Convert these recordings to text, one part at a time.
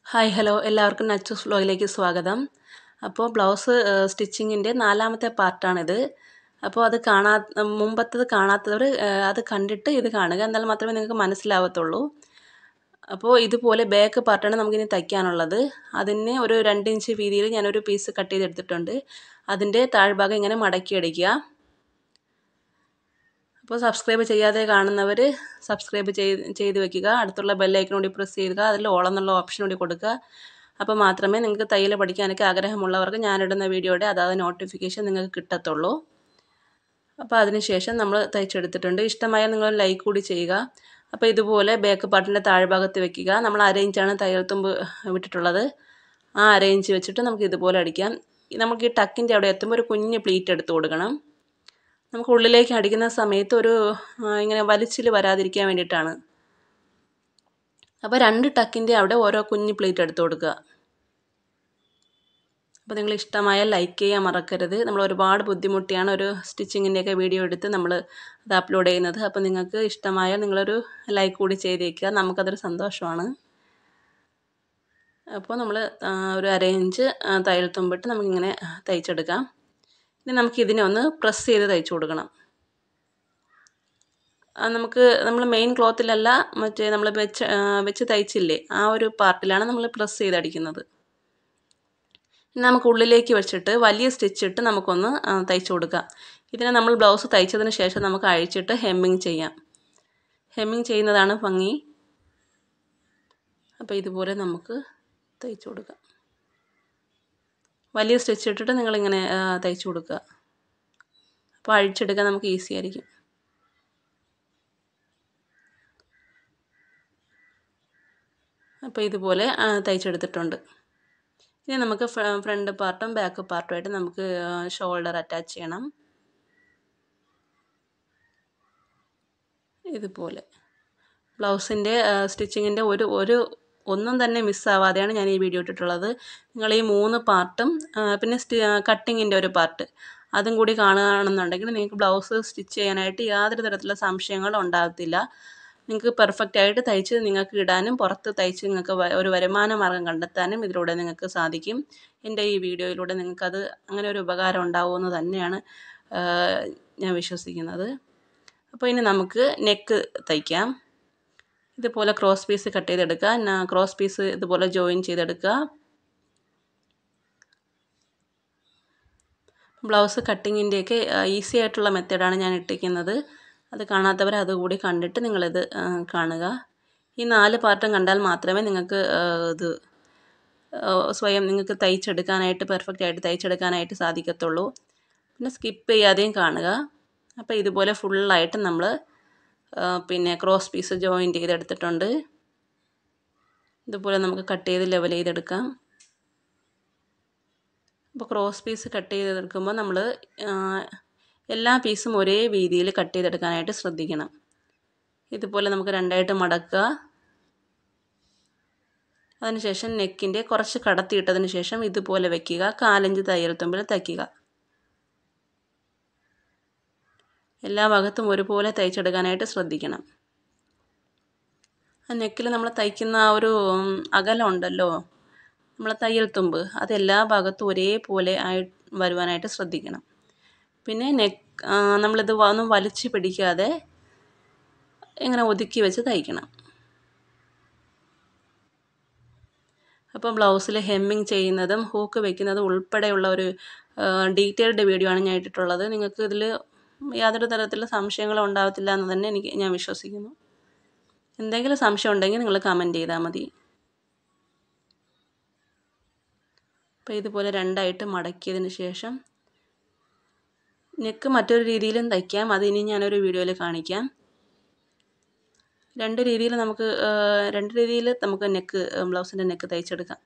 hi hello എല്ലാവർക്കും നച്ചൂസ് വ്ലോഗിലേക്ക് സ്വാഗതം അപ്പോൾ ബ്ലൗസ് സ്റ്റിച്ചിങ്ങിൻ്റെ നാലാമത്തെ പാർട്ടാണിത് അപ്പോൾ അത് കാണാ മുമ്പത്തത് കാണാത്തവർ അത് കണ്ടിട്ട് ഇത് കാണുക എന്നാൽ മാത്രമേ നിങ്ങൾക്ക് മനസ്സിലാവത്തുള്ളൂ അപ്പോൾ ഇതുപോലെ ബാക്ക് പാർട്ടാണ് നമുക്കിനി തയ്ക്കാനുള്ളത് അതിന് ഒരു രണ്ട് ഇഞ്ച് വീതിയിൽ ഞാനൊരു പീസ് കട്ട് ചെയ്തെടുത്തിട്ടുണ്ട് അതിൻ്റെ താഴ്ഭാഗം ഇങ്ങനെ മടക്കി അടിക്കുക അപ്പോൾ സബ്സ്ക്രൈബ് ചെയ്യാതെ കാണുന്നവർ സബ്സ്ക്രൈബ് ചെയ്ത് ചെയ്ത് വെക്കുക അടുത്തുള്ള ബെല്ലൈക്കൺ കൂടി പ്രസ് ചെയ്യുക അതിൽ ഓളം എന്നുള്ള ഓപ്ഷൻ കൂടി കൊടുക്കുക അപ്പോൾ മാത്രമേ നിങ്ങൾക്ക് തയ്യൽ പഠിക്കാനൊക്കെ ആഗ്രഹമുള്ളവർക്ക് ഞാനിടുന്ന വീഡിയോയുടെ അതാത് നോട്ടിഫിക്കേഷൻ നിങ്ങൾക്ക് കിട്ടത്തുള്ളൂ അപ്പോൾ അതിനുശേഷം നമ്മൾ തയ്ച്ചെടുത്തിട്ടുണ്ട് ഇഷ്ടമായാൽ നിങ്ങൾ ലൈക്ക് കൂടി ചെയ്യുക അപ്പോൾ ഇതുപോലെ ബാക്ക് പാർട്ടിൻ്റെ താഴ്ഭാഗത്ത് വെക്കുക നമ്മൾ അരയിഞ്ചാണ് തയ്യൽ തുമ്പ് വിട്ടിട്ടുള്ളത് ആ അരയിഞ്ച് വെച്ചിട്ട് നമുക്ക് ഇതുപോലെ അടിക്കാം നമുക്ക് ഈ ടക്കിൻ്റെ അവിടെ എത്തുമ്പോൾ ഒരു കുഞ്ഞ് പ്ലീറ്റ് എടുത്ത് കൊടുക്കണം നമുക്ക് ഉള്ളിലേക്ക് അടിക്കുന്ന സമയത്ത് ഒരു ഇങ്ങനെ വലിച്ചിൽ വരാതിരിക്കാൻ വേണ്ടിയിട്ടാണ് അപ്പോൾ രണ്ട് ടക്കിൻ്റെ അവിടെ ഓരോ കുഞ്ഞ് പ്ലേറ്റ് എടുത്ത് കൊടുക്കുക അപ്പോൾ നിങ്ങൾ ഇഷ്ടമായ ലൈക്ക് ചെയ്യാൻ മറക്കരുത് നമ്മൾ ഒരുപാട് ബുദ്ധിമുട്ടിയാണ് ഒരു സ്റ്റിച്ചിങ്ങിൻ്റെയൊക്കെ വീഡിയോ എടുത്ത് നമ്മൾ അത് അപ്ലോഡ് ചെയ്യുന്നത് അപ്പോൾ നിങ്ങൾക്ക് ഇഷ്ടമായാൽ നിങ്ങളൊരു ലൈക്ക് കൂടി ചെയ്തേക്കുക നമുക്കതൊരു സന്തോഷമാണ് അപ്പോൾ നമ്മൾ ഒരു അരയിഞ്ച് തയ്യൽ തുമ്പിട്ട് നമുക്കിങ്ങനെ തയ്ച്ചെടുക്കാം ഇനി നമുക്ക് ഇതിനെ ഒന്ന് പ്രസ് ചെയ്ത് തയ്ച്ചു കൊടുക്കണം നമുക്ക് നമ്മൾ മെയിൻ ക്ലോത്തിലല്ല മറ്റേ നമ്മൾ വെച്ച് വെച്ച് തയ്ച്ചില്ലേ ആ ഒരു പാർട്ടിലാണ് നമ്മൾ പ്രസ് ചെയ്തടിക്കുന്നത് ഇനി നമുക്ക് ഉള്ളിലേക്ക് വെച്ചിട്ട് വലിയ സ്റ്റിച്ച് ഇട്ട് നമുക്കൊന്ന് തയ്ച്ചു കൊടുക്കാം ഇതിനെ നമ്മൾ ബ്ലൗസ് തയ്ച്ചതിന് ശേഷം നമുക്ക് അഴിച്ചിട്ട് ഹെമ്മിങ് ചെയ്യാം ഹെമ്മിങ് ചെയ്യുന്നതാണ് ഭംഗി അപ്പോൾ ഇതുപോലെ നമുക്ക് തയ്ച്ചു കൊടുക്കാം വലിയ സ്റ്റിച്ച് ഇട്ടിട്ട് നിങ്ങളിങ്ങനെ തയ്ച്ചു കൊടുക്കുക അപ്പോൾ അഴിച്ചെടുക്കാൻ നമുക്ക് ഈസി ആയിരിക്കും അപ്പോൾ ഇതുപോലെ തയ്ച്ചെടുത്തിട്ടുണ്ട് ഇനി നമുക്ക് ഫ്രണ്ട് പാർട്ടും ബാക്ക് പാർട്ടുമായിട്ട് നമുക്ക് ഷോൾഡർ അറ്റാച്ച് ചെയ്യണം ഇതുപോലെ ബ്ലൗസിൻ്റെ സ്റ്റിച്ചിങ്ങിൻ്റെ ഒരു ഒരു ഒന്നും തന്നെ മിസ്സാവാതെയാണ് ഞാൻ ഈ വീഡിയോ ഇട്ടിട്ടുള്ളത് നിങ്ങൾ ഈ മൂന്ന് പാർട്ടും പിന്നെ കട്ടിങ്ങിൻ്റെ ഒരു പാർട്ട് അതും കൂടി കാണുകയാണെന്നുണ്ടെങ്കിൽ നിങ്ങൾക്ക് ബ്ലൗസ് സ്റ്റിച്ച് ചെയ്യാനായിട്ട് യാതൊരു തരത്തിലുള്ള സംശയങ്ങളും ഉണ്ടാകത്തില്ല നിങ്ങൾക്ക് പെർഫെക്റ്റ് ആയിട്ട് തയ്ച്ച് നിങ്ങൾക്ക് ഇടാനും പുറത്ത് തയ്ച്ച് നിങ്ങൾക്ക് ഒരു വരുമാന മാർഗം കണ്ടെത്താനും ഇതിലൂടെ നിങ്ങൾക്ക് സാധിക്കും എൻ്റെ ഈ വീഡിയോയിലൂടെ നിങ്ങൾക്കത് അങ്ങനെ ഒരു ഉപകാരം ഉണ്ടാവുമെന്ന് തന്നെയാണ് ഞാൻ വിശ്വസിക്കുന്നത് അപ്പോൾ ഇനി നമുക്ക് നെക്ക് തയ്ക്കാം ഇതുപോലെ ക്രോസ് പീസ് കട്ട് ചെയ്തെടുക്കുക ക്രോസ് പീസ് ഇതുപോലെ ജോയിൻ ചെയ്തെടുക്കുക ബ്ലൗസ് കട്ടിങ്ങിൻ്റെയൊക്കെ ഈസി ആയിട്ടുള്ള മെത്തേഡാണ് ഞാൻ ഇട്ടിരിക്കുന്നത് അത് കാണാത്തവർ അതുകൂടി കണ്ടിട്ട് നിങ്ങളിത് കാണുക ഈ നാല് പാർട്ടും കണ്ടാൽ മാത്രമേ നിങ്ങൾക്ക് ഇത് സ്വയം നിങ്ങൾക്ക് തയ്ച്ചെടുക്കാനായിട്ട് പെർഫെക്റ്റ് ആയിട്ട് തയ്ച്ചെടുക്കാനായിട്ട് സാധിക്കത്തുള്ളൂ പിന്നെ സ്കിപ്പ് ചെയ്യാതെയും കാണുക അപ്പോൾ ഇതുപോലെ ഫുള്ളായിട്ട് നമ്മൾ പിന്നെ ക്രോസ് പീസ് ജോയിൻ ചെയ്തെടുത്തിട്ടുണ്ട് ഇതുപോലെ നമുക്ക് കട്ട് ചെയ്ത് ലെവൽ ചെയ്തെടുക്കാം അപ്പോൾ ക്രോസ് പീസ് കട്ട് ചെയ്തെടുക്കുമ്പോൾ നമ്മൾ എല്ലാ പീസും ഒരേ വീതിയിൽ കട്ട് ചെയ്തെടുക്കാനായിട്ട് ശ്രദ്ധിക്കണം ഇതുപോലെ നമുക്ക് രണ്ടായിട്ട് മടക്കുക അതിനുശേഷം നെക്കിൻ്റെ കുറച്ച് കടത്തിയിട്ടതിന് ശേഷം ഇതുപോലെ വെക്കുക കാലഞ്ച് തയ്യൽ തുമ്പിൽ തയ്ക്കുക എല്ലാ ഭാഗത്തും ഒരുപോലെ തയ്ച്ചെടുക്കാനായിട്ട് ശ്രദ്ധിക്കണം ആ നെക്കിൽ നമ്മൾ തയ്ക്കുന്ന ആ ഒരു അകലം ഉണ്ടല്ലോ നമ്മളെ തയ്യൽ തുമ്പ് അത് എല്ലാ ഭാഗത്തും ഒരേപോലെ ആയി വരുവാനായിട്ട് ശ്രദ്ധിക്കണം പിന്നെ നെക്ക് നമ്മളിത് ഒന്നും വലിച്ചു പിടിക്കാതെ ഇങ്ങനെ ഒതുക്കി വെച്ച് തയ്ക്കണം അപ്പോൾ ബ്ലൗസിൽ ഹെമ്മിങ് ചെയ്യുന്നതും ഹൂക്ക് വെക്കുന്നതും ഉൾപ്പെടെയുള്ള ഒരു ഡീറ്റെയിൽഡ് വീഡിയോ ആണ് ഞാൻ ഇട്ടിട്ടുള്ളത് നിങ്ങൾക്ക് ഇതിൽ യാതൊരു തരത്തിലുള്ള സംശയങ്ങളും ഉണ്ടാകത്തില്ല എന്ന് തന്നെ എനിക്ക് ഞാൻ വിശ്വസിക്കുന്നു എന്തെങ്കിലും സംശയം ഉണ്ടെങ്കിൽ നിങ്ങൾ കമൻറ്റ് ചെയ്താൽ മതി അപ്പോൾ ഇതുപോലെ രണ്ടായിട്ട് മടക്കിയതിന് ശേഷം നെക്ക് മറ്റൊരു രീതിയിലും തയ്ക്കാം അത് ഇനി ഞാനൊരു വീഡിയോയിൽ കാണിക്കാം രണ്ട് രീതിയിൽ നമുക്ക് രണ്ട് രീതിയിൽ നമുക്ക് നെക്ക് ബ്ലൗസിൻ്റെ നെക്ക് തയ്ച്ചെടുക്കാം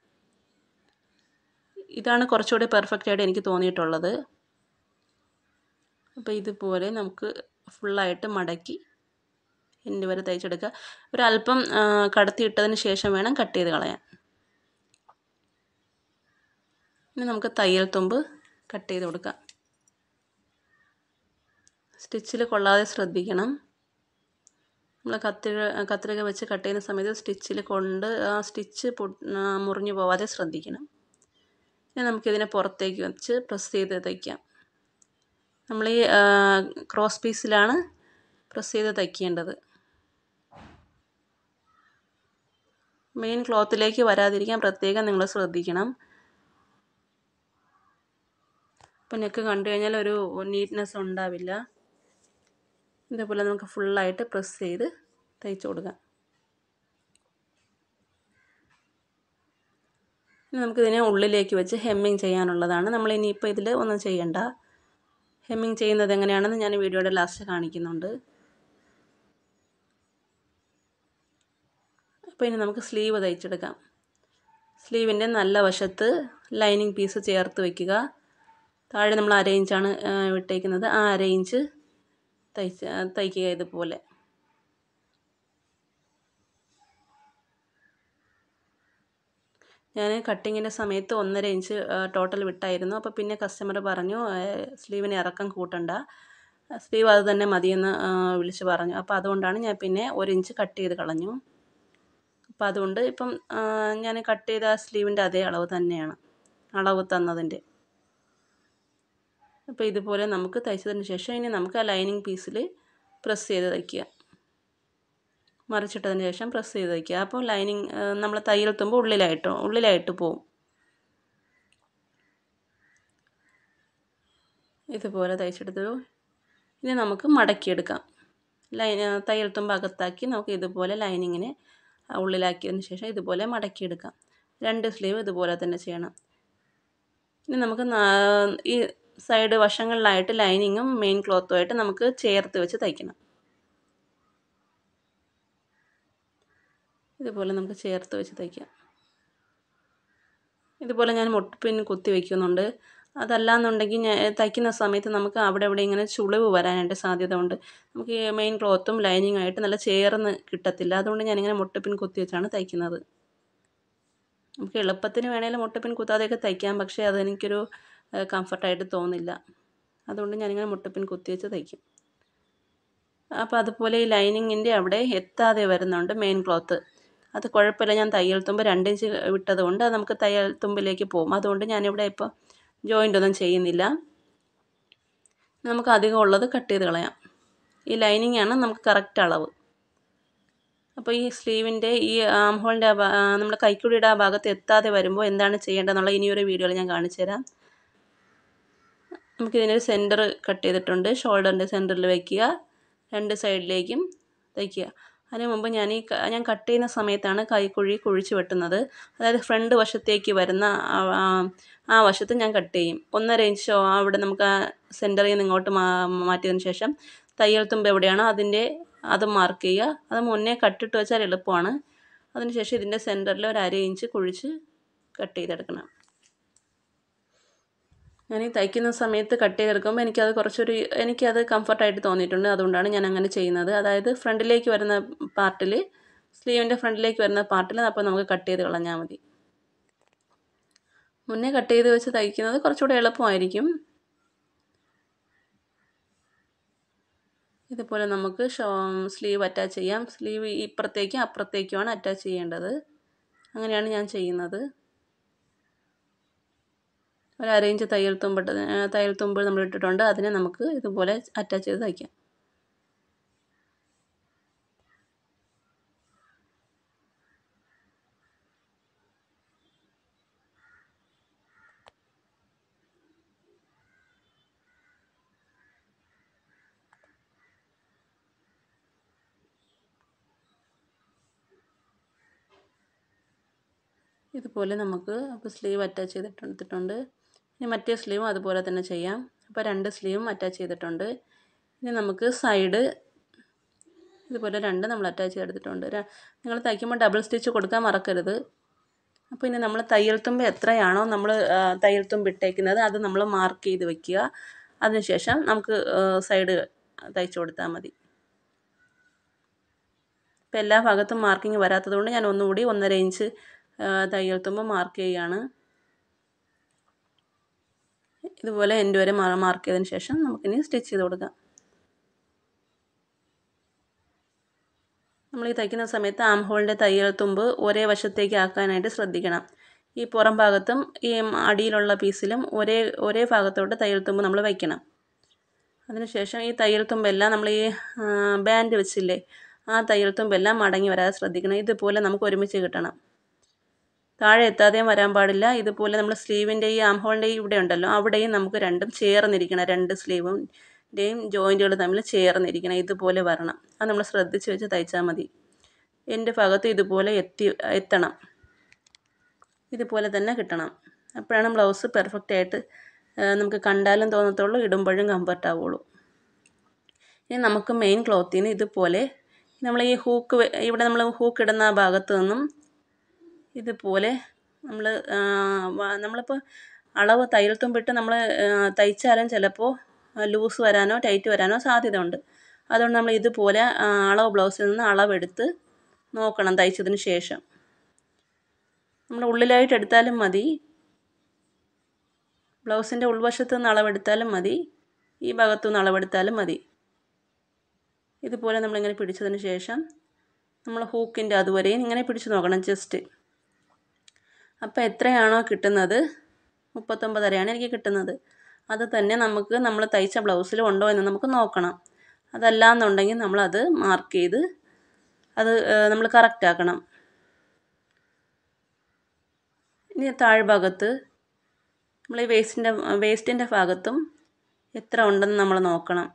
ഇതാണ് കുറച്ചുകൂടി പെർഫെക്റ്റ് ആയിട്ട് എനിക്ക് തോന്നിയിട്ടുള്ളത് അപ്പോൾ ഇതുപോലെ നമുക്ക് ഫുള്ളായിട്ട് മടക്കി എൻ്റെ വരെ തയ്ച്ചെടുക്കുക ഒരല്പം കടത്തിയിട്ടതിന് ശേഷം വേണം കട്ട് ചെയ്ത് കളയാൻ ഇനി നമുക്ക് തയ്യൽ തുമ്പ് കട്ട് ചെയ്ത് കൊടുക്കാം സ്റ്റിച്ചിൽ കൊള്ളാതെ ശ്രദ്ധിക്കണം നമ്മൾ കത്തിര കത്രിക വെച്ച് കട്ട് ചെയ്യുന്ന സമയത്ത് സ്റ്റിച്ചിൽ കൊണ്ട് ആ സ്റ്റിച്ച് മുറിഞ്ഞു പോവാതെ ശ്രദ്ധിക്കണം ഇനി നമുക്കിതിനെ പുറത്തേക്ക് വെച്ച് പ്രസ് ചെയ്ത് തയ്ക്കാം നമ്മൾ ഈ ക്രോസ് പീസിലാണ് പ്രസ് ചെയ്ത് തയ്ക്കേണ്ടത് മെയിൻ ക്ലോത്തിലേക്ക് വരാതിരിക്കാൻ പ്രത്യേകം നിങ്ങൾ ശ്രദ്ധിക്കണം അപ്പോൾ നെക്ക് കണ്ടു കഴിഞ്ഞാൽ ഒരു നീറ്റ്നെസ് ഉണ്ടാവില്ല ഇതേപോലെ നമുക്ക് ഫുള്ളായിട്ട് പ്രസ് ചെയ്ത് തയ്ച്ചു കൊടുക്കാം ഇനി നമുക്കിതിനെ ഉള്ളിലേക്ക് വെച്ച് ഹെമ്മിങ് ചെയ്യാനുള്ളതാണ് നമ്മൾ ഇനിയിപ്പോൾ ഇതിൽ ഒന്നും ചെയ്യണ്ട ഹെമ്മിങ് ചെയ്യുന്നത് എങ്ങനെയാണെന്ന് ഞാൻ വീഡിയോയുടെ ലാസ്റ്റ് കാണിക്കുന്നുണ്ട് അപ്പോൾ ഇനി നമുക്ക് സ്ലീവ് തയ്ച്ചെടുക്കാം സ്ലീവിൻ്റെ നല്ല വശത്ത് ലൈനിങ് പീസ് ചേർത്ത് വയ്ക്കുക താഴെ നമ്മൾ അരയിഞ്ചാണ് വിട്ടേക്കുന്നത് ആ അരയിഞ്ച് തയ്ച്ച് തയ്ക്കുക ഇതുപോലെ ഞാൻ കട്ടിങ്ങിൻ്റെ സമയത്ത് ഒന്നര ഇഞ്ച് ടോട്ടൽ വിട്ടായിരുന്നു അപ്പോൾ പിന്നെ കസ്റ്റമർ പറഞ്ഞു സ്ലീവിന് ഇറക്കം കൂട്ടണ്ട സ്ലീവ് അത് തന്നെ മതിയെന്ന് വിളിച്ച് പറഞ്ഞു അപ്പോൾ അതുകൊണ്ടാണ് ഞാൻ പിന്നെ ഒരു ഇഞ്ച് കട്ട് ചെയ്ത് കളഞ്ഞു അപ്പോൾ അതുകൊണ്ട് ഇപ്പം ഞാൻ കട്ട് ചെയ്ത സ്ലീവിൻ്റെ അതേ അളവ് തന്നെയാണ് അളവ് തന്നതിൻ്റെ അപ്പോൾ ഇതുപോലെ നമുക്ക് തയ്ച്ചതിന് ശേഷം ഇനി നമുക്ക് ആ ലൈനിങ് പീസിൽ പ്രസ് ചെയ്ത് തയ്ക്കുക മറിച്ചിട്ടതിന് ശേഷം പ്രസ് ചെയ്ത് വയ്ക്കുക അപ്പോൾ ലൈനിങ് നമ്മൾ തയ്യൽ തുമ്പോൾ ഉള്ളിലായിട്ട് ഉള്ളിലായിട്ട് പോവും ഇതുപോലെ തയ്ച്ചെടുത്തു ഇനി നമുക്ക് മടക്കിയെടുക്കാം ലൈൻ തയ്യൽ തുമ്പ് അകത്താക്കി നമുക്ക് ഇതുപോലെ ലൈനിങ്ങിനെ ഉള്ളിലാക്കിയതിന് ശേഷം ഇതുപോലെ മടക്കിയെടുക്കാം രണ്ട് സ്ലീവ് ഇതുപോലെ തന്നെ ചെയ്യണം ഇനി നമുക്ക് ഈ സൈഡ് വശങ്ങളിലായിട്ട് ലൈനിങ്ങും മെയിൻ ക്ലോത്തുമായിട്ട് നമുക്ക് ചേർത്ത് വെച്ച് തയ്ക്കണം ഇതുപോലെ നമുക്ക് ചേർത്ത് വെച്ച് തയ്ക്കാം ഇതുപോലെ ഞാൻ മുട്ടുപിൻ കുത്തി വയ്ക്കുന്നുണ്ട് അതല്ലാന്നുണ്ടെങ്കിൽ ഞാൻ തയ്ക്കുന്ന സമയത്ത് നമുക്ക് അവിടെ ഇവിടെ ഇങ്ങനെ ചുളിവ് വരാനായിട്ട് സാധ്യത ഉണ്ട് നമുക്ക് ഈ മെയിൻ ക്ലോത്തും ലൈനിങ് ആയിട്ട് നല്ല ചേർന്ന് കിട്ടത്തില്ല അതുകൊണ്ട് ഞാനിങ്ങനെ മുട്ടുപിൻ കുത്തി വെച്ചാണ് തയ്ക്കുന്നത് നമുക്ക് എളുപ്പത്തിന് വേണേലും മുട്ടുപിൻ കുത്താതെയൊക്കെ തയ്ക്കാം പക്ഷേ അതെനിക്കൊരു കംഫർട്ടായിട്ട് തോന്നില്ല അതുകൊണ്ട് ഞാനിങ്ങനെ മുട്ടുപിൻ കുത്തി വെച്ച് തയ്ക്കും അപ്പോൾ അതുപോലെ ഈ ലൈനിങ്ങിൻ്റെ അവിടെ എത്താതെ വരുന്നുണ്ട് മെയിൻ ക്ലോത്ത് അത് കുഴപ്പമില്ല ഞാൻ തയ്യൽ തുമ്പ് രണ്ട് ഇഞ്ച് വിട്ടതുകൊണ്ട് അത് നമുക്ക് തയ്യൽ തുമ്പിലേക്ക് പോകും അതുകൊണ്ട് ഞാനിവിടെ ഇപ്പോൾ ജോയിൻ്റ് ഒന്നും ചെയ്യുന്നില്ല നമുക്ക് അധികം ഉള്ളത് കട്ട് ചെയ്ത് കളയാം ഈ ലൈനിങ് ആണ് നമുക്ക് കറക്റ്റ് അളവ് അപ്പോൾ ഈ സ്ലീവിൻ്റെ ഈ ആം ഹോളിൻ്റെ നമ്മുടെ കൈക്കുടിയുടെ ആ ഭാഗത്ത് എത്താതെ വരുമ്പോൾ എന്താണ് ചെയ്യേണ്ടതെന്നുള്ള ഇനിയൊരു വീഡിയോയിൽ ഞാൻ കാണിച്ചു തരാം നമുക്കിതിനൊരു സെൻറ്റർ കട്ട് ചെയ്തിട്ടുണ്ട് ഷോൾഡറിൻ്റെ സെൻറ്ററിൽ വയ്ക്കുക രണ്ട് സൈഡിലേക്കും തയ്ക്കുക അതിന് മുമ്പ് ഞാൻ ഈ ഞാൻ കട്ട് ചെയ്യുന്ന സമയത്താണ് കൈക്കുഴി കുഴിച്ച് വെട്ടുന്നത് അതായത് ഫ്രണ്ട് വശത്തേക്ക് വരുന്ന ആ വശത്ത് ഞാൻ കട്ട് ചെയ്യും ഒന്നര ഇഞ്ചോ അവിടെ നമുക്ക് ആ സെൻറ്ററിൽ നിന്ന് ഇങ്ങോട്ട് മാറ്റിയതിന് ശേഷം തയ്യൽ തുമ്പ് എവിടെയാണോ അതിൻ്റെ അത് മാർക്ക് ചെയ്യുക അത് മുന്നേ കട്ടിട്ട് വെച്ചാൽ എളുപ്പമാണ് അതിനുശേഷം ഇതിൻ്റെ സെൻറ്ററിൽ ഒരു അര ഇഞ്ച് കുഴിച്ച് കട്ട് ചെയ്തെടുക്കണം ഞാൻ ഈ തയ്ക്കുന്ന സമയത്ത് കട്ട് ചെയ്തെടുക്കുമ്പോൾ എനിക്കത് കുറച്ചൊരു എനിക്കത് കംഫർട്ടായിട്ട് തോന്നിയിട്ടുണ്ട് അതുകൊണ്ടാണ് ഞാൻ അങ്ങനെ ചെയ്യുന്നത് അതായത് ഫ്രണ്ടിലേക്ക് വരുന്ന പാർട്ടിൽ സ്ലീവിൻ്റെ ഫ്രണ്ടിലേക്ക് വരുന്ന പാർട്ടിൽ അപ്പോൾ നമുക്ക് കട്ട് ചെയ്ത് കളഞ്ഞാൽ മതി മുന്നേ കട്ട് ചെയ്ത് വെച്ച് തയ്ക്കുന്നത് കുറച്ചുകൂടെ എളുപ്പമായിരിക്കും ഇതുപോലെ നമുക്ക് ഷോ സ്ലീവ് അറ്റാച്ച് ചെയ്യാം സ്ലീവ് ഇപ്പുറത്തേക്കും അപ്പുറത്തേക്കുമാണ് അറ്റാച്ച് ചെയ്യേണ്ടത് അങ്ങനെയാണ് ഞാൻ ചെയ്യുന്നത് ഒരു അരയിഞ്ച് തയ്യൽ തുമ്പിട്ട് തയ്യൽ തുമ്പ് നമ്മൾ ഇട്ടിട്ടുണ്ട് അതിനെ നമുക്ക് ഇതുപോലെ അറ്റാച്ച് ചെയ്ത് തയ്ക്കാം ഇതുപോലെ നമുക്ക് അപ്പോൾ സ്ലീവ് അറ്റാച്ച് ചെയ്തിട്ടെടുത്തിട്ടുണ്ട് ഇനി മറ്റേ സ്ലീവും അതുപോലെ തന്നെ ചെയ്യാം അപ്പോൾ രണ്ട് സ്ലീവും അറ്റാച്ച് ചെയ്തിട്ടുണ്ട് ഇനി നമുക്ക് സൈഡ് ഇതുപോലെ രണ്ട് നമ്മൾ അറ്റാച്ച് ചെയ്തെടുത്തിട്ടുണ്ട് നിങ്ങൾ തയ്ക്കുമ്പോൾ ഡബിൾ സ്റ്റിച്ച് കൊടുക്കാൻ മറക്കരുത് അപ്പോൾ ഇനി നമ്മൾ തയ്യൽ തുമ്പ് എത്രയാണോ നമ്മൾ തയ്യൽ തുമ്പ് ഇട്ടേക്കുന്നത് അത് നമ്മൾ മാർക്ക് ചെയ്ത് വെക്കുക അതിനുശേഷം നമുക്ക് സൈഡ് തയ്ച്ചു കൊടുത്താൽ മതി ഇപ്പോൾ എല്ലാ ഭാഗത്തും മാർക്കിങ് വരാത്തത് കൊണ്ട് ഞാൻ ഒന്നുകൂടി ഒന്നര ഇഞ്ച് തയ്യൽ തുമ്പ് മാർക്ക് ചെയ്യുകയാണ് ഇതുപോലെ എൻ്റെ വരെ മാർക്ക് ചെയ്തതിന് ശേഷം നമുക്കിനി സ്റ്റിച്ച് ചെയ്ത് കൊടുക്കാം നമ്മൾ ഈ തയ്ക്കുന്ന സമയത്ത് ആം ഹോളിൻ്റെ തയ്യൽ തുമ്പ് ഒരേ വശത്തേക്ക് ആക്കാനായിട്ട് ശ്രദ്ധിക്കണം ഈ പുറം ഭാഗത്തും ഈ അടിയിലുള്ള പീസിലും ഒരേ ഒരേ ഭാഗത്തോട്ട് തയ്യൽ തുമ്പ് നമ്മൾ വയ്ക്കണം അതിനുശേഷം ഈ തയ്യൽ തുമ്പെല്ലാം നമ്മൾ ഈ ബാൻഡ് വെച്ചില്ലേ ആ തയ്യൽ തുമ്പെല്ലാം മടങ്ങി വരാതെ ശ്രദ്ധിക്കണം ഇതുപോലെ നമുക്ക് ഒരുമിച്ച് കിട്ടണം താഴെ എത്താതെയും വരാൻ പാടില്ല ഇതുപോലെ നമ്മൾ സ്ലീവിൻ്റെ ഈ ആം ഹോളിൻ്റെ ഇവിടെ ഉണ്ടല്ലോ അവിടെയും നമുക്ക് രണ്ടും ചേർന്നിരിക്കണം രണ്ട് സ്ലീവിൻ്റെയും ജോയിൻറ്റുകൾ തമ്മിൽ ചേർന്നിരിക്കണം ഇതുപോലെ വരണം അത് നമ്മൾ ശ്രദ്ധിച്ച് വെച്ച് തയ്ച്ചാൽ മതി എൻ്റെ ഭാഗത്ത് ഇതുപോലെ എത്തി എത്തണം ഇതുപോലെ തന്നെ കിട്ടണം അപ്പോഴാണ് ബ്ലൗസ് പെർഫെക്റ്റ് ആയിട്ട് നമുക്ക് കണ്ടാലും തോന്നത്തുള്ളൂ ഇടുമ്പോഴും കംഫർട്ട് ആവുള്ളൂ ഇനി നമുക്ക് മെയിൻ ക്ലോത്തിന് ഇതുപോലെ നമ്മൾ ഈ ഹൂക്ക് ഇവിടെ നമ്മൾ ഹൂക്ക് ഇടുന്ന ആ ഭാഗത്ത് നിന്നും ഇതുപോലെ നമ്മൾ നമ്മളിപ്പോൾ അളവ് തയ്യൽ തുമ്പിട്ട് നമ്മൾ തയ്ച്ചാലും ചിലപ്പോൾ ലൂസ് വരാനോ ടൈറ്റ് വരാനോ സാധ്യത ഉണ്ട് അതുകൊണ്ട് നമ്മൾ ഇതുപോലെ അളവ് ബ്ലൗസിൽ നിന്ന് അളവെടുത്ത് നോക്കണം തയ്ച്ചതിന് ശേഷം നമ്മൾ ഉള്ളിലായിട്ട് എടുത്താലും മതി ബ്ലൗസിൻ്റെ ഉൾവശത്ത് നിന്ന് അളവെടുത്താലും മതി ഈ ഭാഗത്തു നിന്ന് അളവെടുത്താലും മതി ഇതുപോലെ നമ്മളിങ്ങനെ പിടിച്ചതിന് ശേഷം നമ്മൾ ഹൂക്കിൻ്റെ അതുവരെയും ഇങ്ങനെ പിടിച്ച് നോക്കണം ജസ്റ്റ് അപ്പോൾ എത്രയാണോ കിട്ടുന്നത് മുപ്പത്തൊമ്പതരയാണ് എനിക്ക് കിട്ടുന്നത് അത് തന്നെ നമുക്ക് നമ്മൾ തയ്ച്ച ബ്ലൗസിൽ ഉണ്ടോ എന്ന് നമുക്ക് നോക്കണം അതല്ല എന്നുണ്ടെങ്കിൽ നമ്മളത് മാർക്ക് ചെയ്ത് അത് നമ്മൾ കറക്റ്റ് ആക്കണം ഇനി താഴ്ഭാഗത്ത് നമ്മൾ ഈ വേസ്റ്റിൻ്റെ വേസ്റ്റിൻ്റെ ഭാഗത്തും എത്ര ഉണ്ടെന്ന് നമ്മൾ നോക്കണം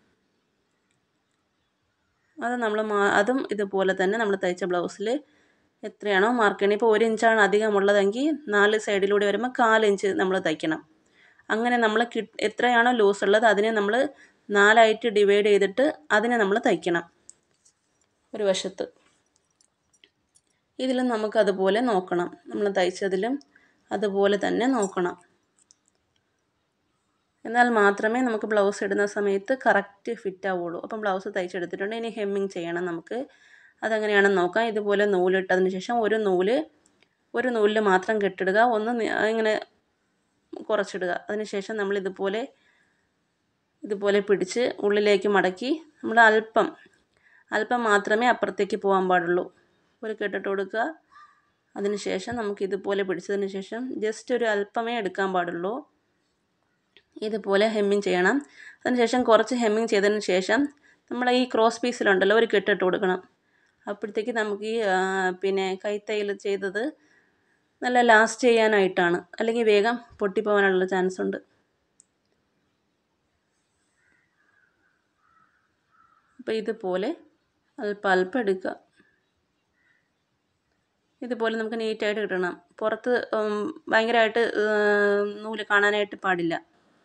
അത് നമ്മൾ അതും ഇതുപോലെ തന്നെ നമ്മൾ തയ്ച്ച ബ്ലൗസിൽ എത്രയാണോ മാർക്ക് ചെയ്യണം ഇപ്പോൾ ഒരു ഇഞ്ചാണ് അധികമുള്ളതെങ്കിൽ നാല് സൈഡിലൂടെ വരുമ്പോൾ കാലിഞ്ച് നമ്മൾ തയ്ക്കണം അങ്ങനെ നമ്മൾ കി എത്രയാണോ ലൂസ് ഉള്ളത് അതിനെ നമ്മൾ നാലായിട്ട് ഡിവൈഡ് ചെയ്തിട്ട് അതിനെ നമ്മൾ തയ്ക്കണം ഒരു വശത്ത് ഇതിലും നമുക്ക് അതുപോലെ നോക്കണം നമ്മൾ തയ്ച്ചതിലും അതുപോലെ തന്നെ നോക്കണം എന്നാൽ മാത്രമേ നമുക്ക് ബ്ലൗസ് ഇടുന്ന സമയത്ത് കറക്റ്റ് ഫിറ്റ് ആവുള്ളൂ അപ്പം ബ്ലൗസ് തയ്ച്ചെടുത്തിട്ടുണ്ട് ഇനി ഹെമ്മിങ് ചെയ്യണം നമുക്ക് അതെങ്ങനെയാണെന്ന് നോക്കാം ഇതുപോലെ നൂലിട്ടതിന് ശേഷം ഒരു നൂല് ഒരു നൂലിൽ മാത്രം കെട്ടിടുക ഒന്ന് ഇങ്ങനെ കുറച്ചിടുക അതിനുശേഷം നമ്മൾ ഇതുപോലെ ഇതുപോലെ പിടിച്ച് ഉള്ളിലേക്ക് മടക്കി നമ്മൾ അല്പം അല്പം മാത്രമേ അപ്പുറത്തേക്ക് പോകാൻ പാടുള്ളൂ ഒരു കെട്ടിട്ട് കൊടുക്കുക അതിനുശേഷം നമുക്ക് ഇതുപോലെ പിടിച്ചതിന് ശേഷം ജസ്റ്റ് ഒരു അല്പമേ എടുക്കാൻ പാടുള്ളൂ ഇതുപോലെ ഹെമ്മിങ് ചെയ്യണം അതിനുശേഷം കുറച്ച് ഹെമ്മിങ് ചെയ്തതിന് ശേഷം നമ്മൾ ഈ ക്രോസ് പീസിലുണ്ടല്ലോ ഒരു കെട്ടിട്ട് കൊടുക്കണം അപ്പോഴത്തേക്ക് നമുക്ക് ഈ പിന്നെ കൈത്തയ്യൽ ചെയ്തത് നല്ല ലാസ്റ്റ് ചെയ്യാനായിട്ടാണ് അല്ലെങ്കിൽ വേഗം പൊട്ടിപ്പോകാനുള്ള ചാൻസ് ഉണ്ട് അപ്പോൾ ഇതുപോലെ അല്പം അല്പം എടുക്കുക ഇതുപോലെ നമുക്ക് നീറ്റായിട്ട് കിട്ടണം പുറത്ത് ഭയങ്കരമായിട്ട് നൂല് കാണാനായിട്ട് പാടില്ല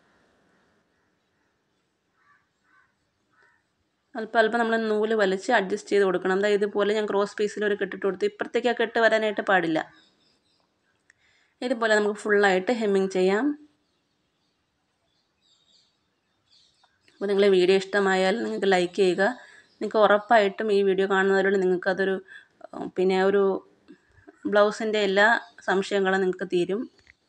അല്പം അല്പം നമ്മൾ നൂല് വലിച്ച് അഡ്ജസ്റ്റ് ചെയ്ത് കൊടുക്കണം അതായത് ഇതുപോലെ ഞാൻ ക്രോസ് പീസിൽ ഒരു കെട്ടിട്ട് കൊടുത്ത് ഇപ്പുറത്തേക്ക് ആ കെട്ട് വരാനായിട്ട് പാടില്ല ഇതുപോലെ നമുക്ക് ഫുള്ളായിട്ട് ഹെമ്മിങ് ചെയ്യാം അപ്പോൾ നിങ്ങൾ വീഡിയോ ഇഷ്ടമായാൽ നിങ്ങൾക്ക് ലൈക്ക് ചെയ്യുക നിങ്ങൾക്ക് ഉറപ്പായിട്ടും ഈ വീഡിയോ കാണുന്നതിലൂടെ നിങ്ങൾക്കതൊരു പിന്നെ ഒരു ബ്ലൗസിൻ്റെ എല്ലാ സംശയങ്ങളും നിങ്ങൾക്ക് തീരും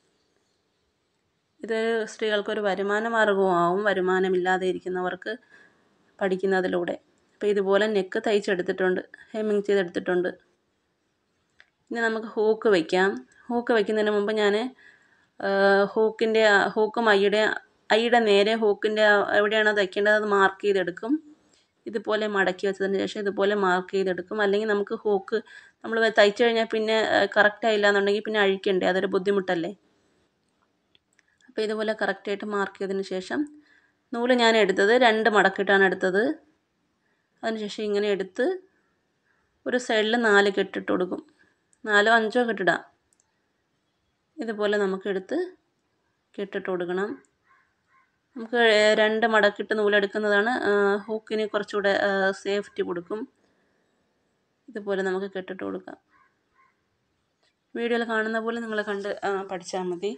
ഇത് സ്ത്രീകൾക്കൊരു വരുമാന മാർഗവും ആവും വരുമാനമില്ലാതെ ഇരിക്കുന്നവർക്ക് പഠിക്കുന്നതിലൂടെ അപ്പോൾ ഇതുപോലെ നെക്ക് തയ്ച്ചെടുത്തിട്ടുണ്ട് ഹെമ്മിങ് ചെയ്തെടുത്തിട്ടുണ്ട് ഇനി നമുക്ക് ഹൂക്ക് വയ്ക്കാം ഹൂക്ക് വയ്ക്കുന്നതിന് മുമ്പ് ഞാൻ ഹൂക്കിൻ്റെ ഹൂക്കും അയ്യുടെ അയ്യുടെ നേരെ ഹൂക്കിൻ്റെ എവിടെയാണോ തയ്ക്കേണ്ടത് അത് മാർക്ക് ചെയ്തെടുക്കും ഇതുപോലെ മടക്കി വെച്ചതിന് ശേഷം ഇതുപോലെ മാർക്ക് ചെയ്തെടുക്കും അല്ലെങ്കിൽ നമുക്ക് ഹൂക്ക് നമ്മൾ തയ്ച്ചു കഴിഞ്ഞാൽ പിന്നെ കറക്റ്റ് ആയില്ല എന്നുണ്ടെങ്കിൽ പിന്നെ അഴിക്കണ്ടേ അതൊരു ബുദ്ധിമുട്ടല്ലേ അപ്പോൾ ഇതുപോലെ കറക്റ്റായിട്ട് മാർക്ക് ചെയ്തതിന് ശേഷം നൂല് ഞാൻ എടുത്തത് രണ്ട് മടക്കിയിട്ടാണ് എടുത്തത് അതിനുശേഷം ഇങ്ങനെ എടുത്ത് ഒരു സൈഡിൽ നാല് കെട്ടിട്ട് കൊടുക്കും നാലോ അഞ്ചോ കെട്ടിടാം ഇതുപോലെ നമുക്കെടുത്ത് കെട്ടിട്ട് കൊടുക്കണം നമുക്ക് രണ്ട് മടക്കിട്ട് നൂലെടുക്കുന്നതാണ് ഹൂക്കിന് കുറച്ചുകൂടെ സേഫ്റ്റി കൊടുക്കും ഇതുപോലെ നമുക്ക് കെട്ടിട്ട് കൊടുക്കാം വീഡിയോയിൽ കാണുന്ന പോലെ നിങ്ങൾ കണ്ട് പഠിച്ചാൽ മതി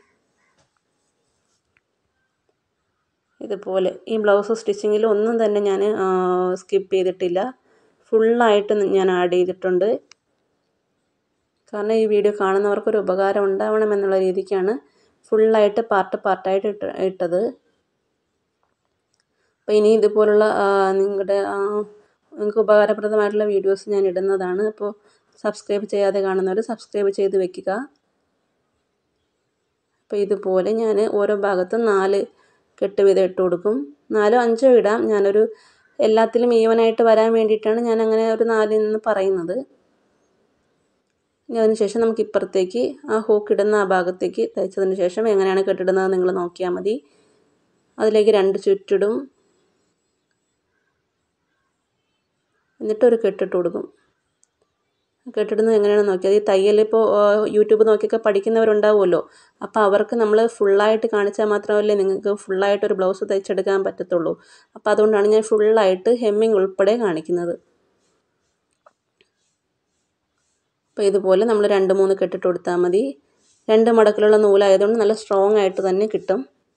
ഇതുപോലെ ഈ ബ്ലൗസ് സ്റ്റിച്ചിങ്ങിൽ ഒന്നും തന്നെ ഞാൻ സ്കിപ്പ് ചെയ്തിട്ടില്ല ഫുള്ളായിട്ട് ഞാൻ ആഡ് ചെയ്തിട്ടുണ്ട് കാരണം ഈ വീഡിയോ കാണുന്നവർക്കൊരു ഉപകാരം ഉണ്ടാവണമെന്നുള്ള രീതിക്കാണ് ഫുള്ളായിട്ട് പാർട്ട് പാർട്ടായിട്ട് ഇട്ട് ഇട്ടത് അപ്പോൾ ഇനി ഇതുപോലുള്ള നിങ്ങളുടെ നിങ്ങൾക്ക് ഉപകാരപ്രദമായിട്ടുള്ള വീഡിയോസ് ഞാൻ ഇടുന്നതാണ് അപ്പോൾ സബ്സ്ക്രൈബ് ചെയ്യാതെ കാണുന്നവർ സബ്സ്ക്രൈബ് ചെയ്ത് വെക്കുക അപ്പോൾ ഇതുപോലെ ഞാൻ ഓരോ ഭാഗത്തും നാല് കെട്ട് വീതം ഇട്ട് കൊടുക്കും നാലോ അഞ്ചോ ഇടാം ഞാനൊരു എല്ലാത്തിലും ഈവനായിട്ട് വരാൻ വേണ്ടിയിട്ടാണ് ഞാൻ അങ്ങനെ ഒരു നാലിൽ നിന്ന് പറയുന്നത് ഇനി അതിനുശേഷം നമുക്ക് ഇപ്പുറത്തേക്ക് ആ ഹൂക്ക് ഇടുന്ന ആ ഭാഗത്തേക്ക് തയ്ച്ചതിന് ശേഷം എങ്ങനെയാണ് കെട്ടിടുന്നത് നിങ്ങൾ നോക്കിയാൽ മതി അതിലേക്ക് രണ്ട് ചുറ്റിടും എന്നിട്ട് ഒരു കെട്ടിട്ട് കൊടുക്കും കെട്ടിടുന്നത് എങ്ങനെയാണെന്ന് നോക്കിയാൽ ഈ തയ്യൽ ഇപ്പോൾ യൂട്യൂബ് നോക്കിയൊക്കെ പഠിക്കുന്നവരുണ്ടാവുമല്ലോ അപ്പോൾ അവർക്ക് നമ്മൾ ഫുള്ളായിട്ട് കാണിച്ചാൽ മാത്രമല്ലേ നിങ്ങൾക്ക് ഫുള്ളായിട്ട് ഒരു ബ്ലൗസ് തയ്ച്ചെടുക്കാൻ പറ്റത്തുള്ളൂ അപ്പോൾ അതുകൊണ്ടാണ് ഞാൻ ഫുള്ളായിട്ട് ഹെമ്മിങ് ഉൾപ്പെടെ കാണിക്കുന്നത് അപ്പോൾ ഇതുപോലെ നമ്മൾ രണ്ട് മൂന്ന് കെട്ടിട്ട് കൊടുത്താൽ മതി രണ്ട് മടക്കിലുള്ള നൂലായതുകൊണ്ട് നല്ല സ്ട്രോങ് ആയിട്ട് തന്നെ കിട്ടും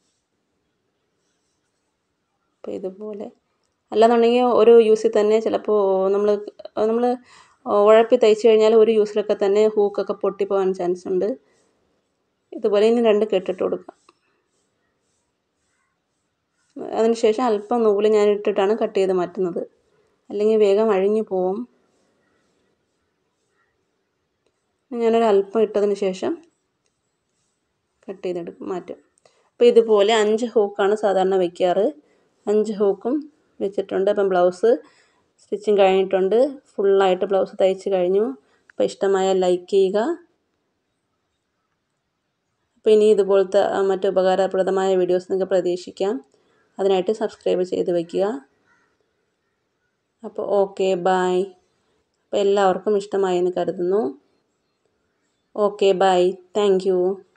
അപ്പോൾ ഇതുപോലെ അല്ലാന്നുണ്ടെങ്കിൽ ഒരു യൂസിൽ തന്നെ ചിലപ്പോൾ നമ്മൾ നമ്മൾ ഉഴപ്പി തയ്ച്ചു കഴിഞ്ഞാൽ ഒരു യൂസിലൊക്കെ തന്നെ ഹൂക്കൊക്കെ പൊട്ടിപ്പോകാൻ ചാൻസ് ഉണ്ട് ഇതുപോലെ ഇനി രണ്ട് കെട്ടിട്ട് കൊടുക്കാം അതിനുശേഷം അല്പം നൂല് ഞാൻ ഇട്ടിട്ടാണ് കട്ട് ചെയ്ത് മാറ്റുന്നത് അല്ലെങ്കിൽ വേഗം അഴിഞ്ഞു പോവും ഞാനൊരു അല്പം ഇട്ടതിന് ശേഷം കട്ട് ചെയ്തെടുക്കും മാറ്റും അപ്പോൾ ഇതുപോലെ അഞ്ച് ഹൂക്കാണ് സാധാരണ വയ്ക്കാറ് അഞ്ച് ഹൂക്കും വെച്ചിട്ടുണ്ട് അപ്പം ബ്ലൗസ് സ്റ്റിച്ചിങ് കഴിഞ്ഞിട്ടുണ്ട് ഫുള്ളായിട്ട് ബ്ലൗസ് തയ്ച്ച് കഴിഞ്ഞു അപ്പോൾ ഇഷ്ടമായ ലൈക്ക് ചെയ്യുക അപ്പോൾ ഇനി ഇതുപോലത്തെ മറ്റ് ഉപകാരപ്രദമായ വീഡിയോസ് നിങ്ങൾക്ക് പ്രതീക്ഷിക്കാം അതിനായിട്ട് സബ്സ്ക്രൈബ് ചെയ്ത് വയ്ക്കുക അപ്പോൾ ഓക്കെ ബായ് അപ്പോൾ എല്ലാവർക്കും ഇഷ്ടമായി എന്ന് കരുതുന്നു ഓക്കെ ബൈ താങ്ക്